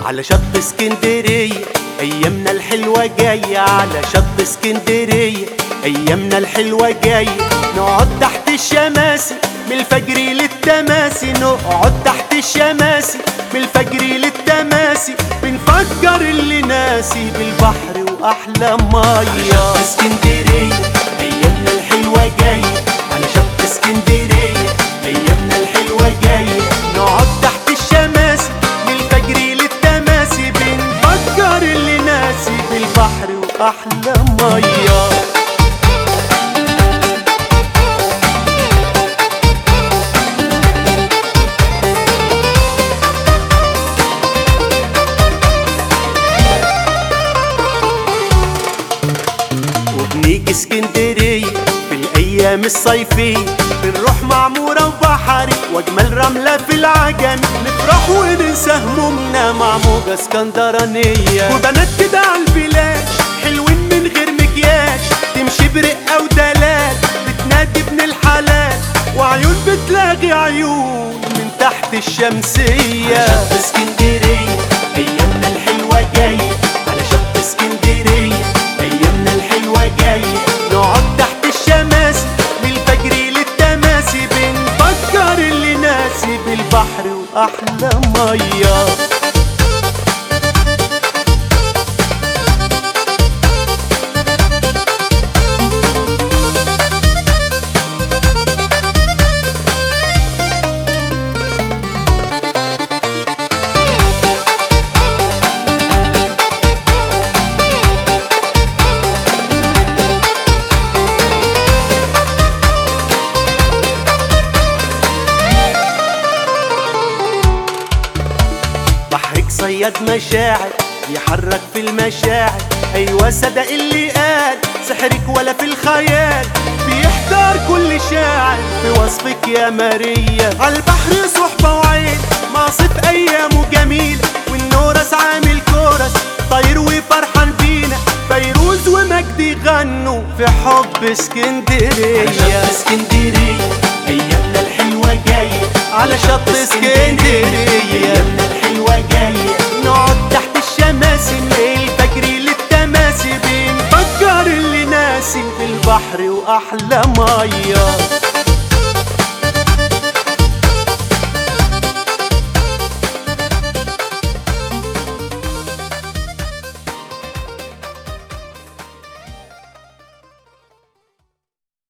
على شط اسكندرية أيامنا الحلوة جاية على شط اسكندرية أيامنا الحلوة جاية نقعد تحت الشماسي من الفجر للتماسي نقعد تحت الشماسي من الفجر للتماسي بنفكر اللي ناسي بالبحر وأحلى مية اسكندرية أيامنا الحلوة جاية على شط اسكندرية أيامنا الحلوة جاية نقعد تحت الشماسي من الفجر للتماسي بنفكر اللي ناسي بالبحر وأحلى مية وبنيجي اسكندرية في الأيام الصيفية بنروح معمورة وبحري وأجمل رملة في العجم نفرح وننسى همومنا مع موجة اسكندرانية وبنات كده على البلاش حلوين من غير مكياج تمشي برقة ودلال بتنادي ابن الحلال وعيون بتلاقي عيون من تحت الشمسية على شط اسكندرية أيامنا الحلوة جاية على شط اسكندرية أيامنا الحلوة جاية نقعد تحت الشماس من الفجر للتماسي بنفكر اللي ناسي بالبحر وأحلى مية بحرك صياد مشاعر يحرك في المشاعر ايوه صدق اللي قال سحرك ولا في الخيال بيحتار كل شاعر في وصفك يا ماريا عالبحر صحبة وعين مصيف ايامه جميل والنورس عامل كورس طاير وفرحان بينا فيروز ومجدي غنوا في حب اسكندرية اسكندرية ايامنا الحلوة جاية على شط اسكندرية ايامنا الحلوة جاية نقعد تحت الشماسي من الفجر للتماسي بنفكر اللي ناسي في البحر واحلى ميه